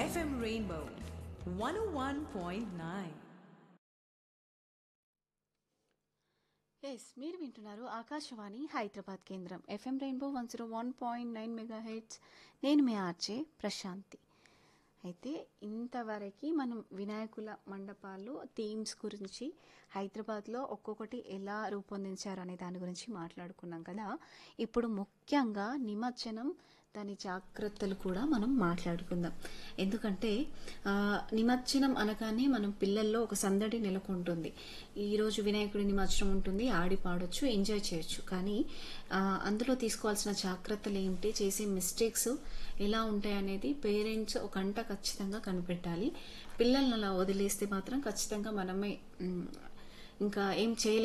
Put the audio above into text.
FM Rainbow 101.9. Yes మీరు వింటున్నారు ఆకాశవాణి హైదరాబాద్ కేంద్రం FM rainbow one zero one point nine megahertz నేను మీ ఆర్జే ప్రశాంతి అయితే ఇంతవరకు మనం వినాయకుల మండపాలు థీమ్స్ గురించి హైదరాబాద్లో ఒక్కొక్కటి ఎలా రూపొందించారు అనే దాని గురించి మాట్లాడుకున్నాం కదా ఇప్పుడు ముఖ్యంగా నిమజ్జనం దాని జాగ్రత్తలు కూడా మనం మాట్లాడుకుందాం ఎందుకంటే ఆ, నిమజ్జనం అనగానే మనం పిల్లల్లో ఒక సందడి నెలకొంటుంది ఈరోజు వినాయకుడి నిమజ్జనం ఉంటుంది ఆడి పాడొచ్చు ఎంజాయ్ చేయొచ్చు కానీ ఆ, అందులో తీసుకోవాల్సిన జాగ్రత్తలు ఏంటి చేసే మిస్టేక్స్ ఎలా ఉంటాయి అనేది పేరెంట్స్ ఒక గంట ఖచ్చితంగా కనిపెట్టాలి పిల్లల్ని అలా వదిలేస్తే మాత్రం ఖచ్చితంగా మనమే ఉమ్, ఇంకా ఏం చేయలేం